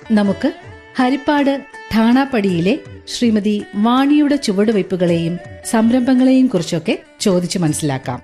നമുക്ക് ഹരിപ്പാട് ഠാണാപ്പടിയിലെ ശ്രീമതി വാണിയുടെ ചുവടുവയ്പ്പുകളെയും സംരംഭങ്ങളെയും കുറിച്ചൊക്കെ ചോദിച്ചു മനസ്സിലാക്കാം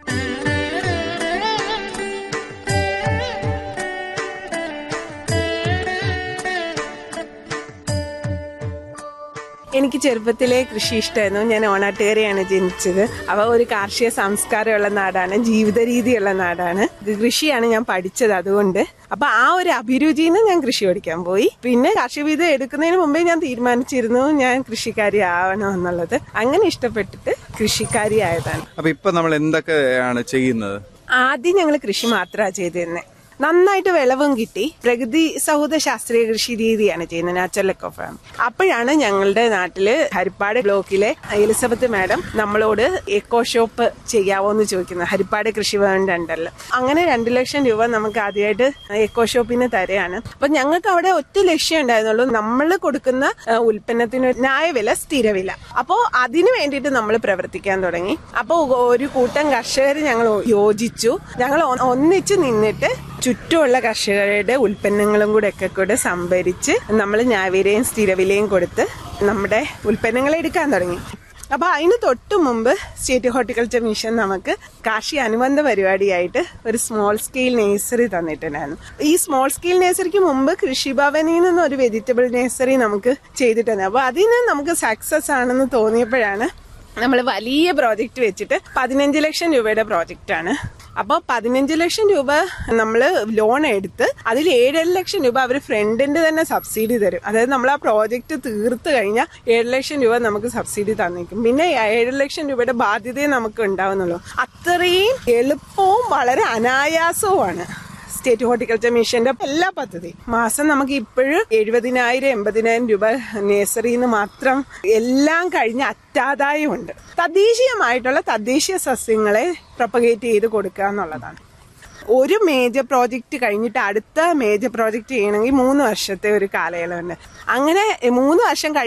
എനിക്ക് ചെറുപ്പത്തിലെ കൃഷി ഇഷ്ടമായിരുന്നു ഞാൻ ഓണാട്ടുകരയാണ് ജനിച്ചത് അവ ഒരു കാർഷിക സംസ്കാരമുള്ള നാടാണ് ജീവിത രീതിയുള്ള നാടാണ് കൃഷിയാണ് ഞാൻ പഠിച്ചത് അതുകൊണ്ട് അപ്പൊ ആ ഒരു അഭിരുചിയിൽ നിന്ന് ഞാൻ കൃഷി പഠിക്കാൻ പോയി പിന്നെ കാർഷിക വിധം എടുക്കുന്നതിന് മുമ്പേ ഞാൻ തീരുമാനിച്ചിരുന്നു ഞാൻ കൃഷിക്കാരി ആവണം എന്നുള്ളത് അങ്ങനെ ഇഷ്ടപ്പെട്ടിട്ട് കൃഷിക്കാരി ആയതാണ് അപ്പൊ ഇപ്പൊ നമ്മൾ എന്തൊക്കെയാണ് ചെയ്യുന്നത് ആദ്യം ഞങ്ങൾ കൃഷി മാത്രമാണ് ചെയ്തിരുന്നത് നന്നായിട്ട് വിളവും കിട്ടി പ്രകൃതി സൗഹൃദ ശാസ്ത്രീയ കൃഷി രീതിയാണ് ചെയ്യുന്നത് നാച്ചുറൽ എക്കോ ഫാം അപ്പോഴാണ് ഞങ്ങളുടെ നാട്ടില് ഹരിപ്പാട് ബ്ലോക്കിലെ എലിസബത്ത് മാഡം നമ്മളോട് എക്കോ ഷോപ്പ് ചെയ്യാവോ എന്ന് ചോദിക്കുന്നത് ഹരിപ്പാട് കൃഷി ഭവൻ രണ്ടല്ല അങ്ങനെ രണ്ടു ലക്ഷം രൂപ നമുക്ക് ആദ്യമായിട്ട് എക്കോ ഷോപ്പിന് തരെയാണ് അപ്പൊ ഞങ്ങൾക്ക് അവിടെ ഒറ്റ ലക്ഷ്യം ഉണ്ടായിരുന്നുള്ളൂ നമ്മൾ കൊടുക്കുന്ന ആ, ഉൽപ്പന്നത്തിന് ഒരു ന്യായവില സ്ഥിരവില അപ്പോ അതിനു വേണ്ടിയിട്ട് നമ്മൾ പ്രവർത്തിക്കാൻ തുടങ്ങി അപ്പോൾ ഒരു കൂട്ടം കർഷകർ ഞങ്ങൾ യോജിച്ചു ഞങ്ങൾ ഒ- ഒന്നിച്ച് നിന്നിട്ട് ചുറ്റുമുള്ള കർഷകരുടെ ഉൽപ്പന്നങ്ങളും കൂടെ ഒക്കെ കൂടെ സംഭരിച്ച് നമ്മൾ ന്യായവിലയും സ്ഥിരവിലയും കൊടുത്ത് നമ്മുടെ ഉൽപ്പന്നങ്ങൾ എടുക്കാൻ തുടങ്ങി അപ്പൊ അതിന് തൊട്ട് മുമ്പ് സ്റ്റേറ്റ് ഹോർട്ടിക്കൾച്ചർ മിഷൻ നമുക്ക് കാർഷിക അനുബന്ധ പരിപാടിയായിട്ട് ഒരു സ്മോൾ സ്കെയിൽ നേഴ്സറി തന്നിട്ടുണ്ടായിരുന്നു ഈ സ്മോൾ സ്കെയിൽ നേഴ്സറിക്ക് മുമ്പ് കൃഷിഭവനിൽ നിന്ന് ഒരു വെജിറ്റബിൾ നേഴ്സറി നമുക്ക് ചെയ്തിട്ടുണ്ട് അപ്പൊ അതിന് നമുക്ക് സക്സസ് ആണെന്ന് തോന്നിയപ്പോഴാണ് നമ്മൾ വലിയ പ്രോജക്റ്റ് വെച്ചിട്ട് പതിനഞ്ച് ലക്ഷം രൂപയുടെ പ്രോജക്റ്റ് ആണ് അപ്പോൾ പതിനഞ്ച് ലക്ഷം രൂപ നമ്മൾ ലോൺ എടുത്ത് അതിൽ ഏഴര ലക്ഷം രൂപ അവർ ഫ്രണ്ടിന്റെ തന്നെ സബ്സിഡി തരും അതായത് നമ്മൾ ആ പ്രോജക്റ്റ് തീർത്ത് കഴിഞ്ഞാൽ ഏഴ് ലക്ഷം രൂപ നമുക്ക് സബ്സിഡി തന്നിരിക്കും പിന്നെ ഏഴ് ലക്ഷം രൂപയുടെ ബാധ്യതയെ നമുക്ക് ഉണ്ടാവുന്നുള്ളൂ അത്രയും എളുപ്പവും വളരെ അനായാസവുമാണ് സ്റ്റേറ്റ് ഹോർട്ടിക്കൾച്ചർ മിഷന്റെ എല്ലാ പദ്ധതിയും മാസം നമുക്ക് ഇപ്പോഴും എഴുപതിനായിരം എൺപതിനായിരം രൂപ നേഴ്സറിയിൽ നിന്ന് മാത്രം എല്ലാം കഴിഞ്ഞ് അറ്റാദായമുണ്ട് തദ്ദേശീയമായിട്ടുള്ള തദ്ദേശീയ സസ്യങ്ങളെ പ്രൊപ്പഗേറ്റ് ചെയ്ത് കൊടുക്കുക എന്നുള്ളതാണ് ഒരു മേജർ പ്രോജക്റ്റ് കഴിഞ്ഞിട്ട് അടുത്ത മേജർ പ്രോജക്റ്റ് ചെയ്യണമെങ്കിൽ മൂന്ന് വർഷത്തെ ഒരു കാലയളവുണ്ട് അങ്ങനെ മൂന്ന് വർഷം കഴിഞ്ഞ്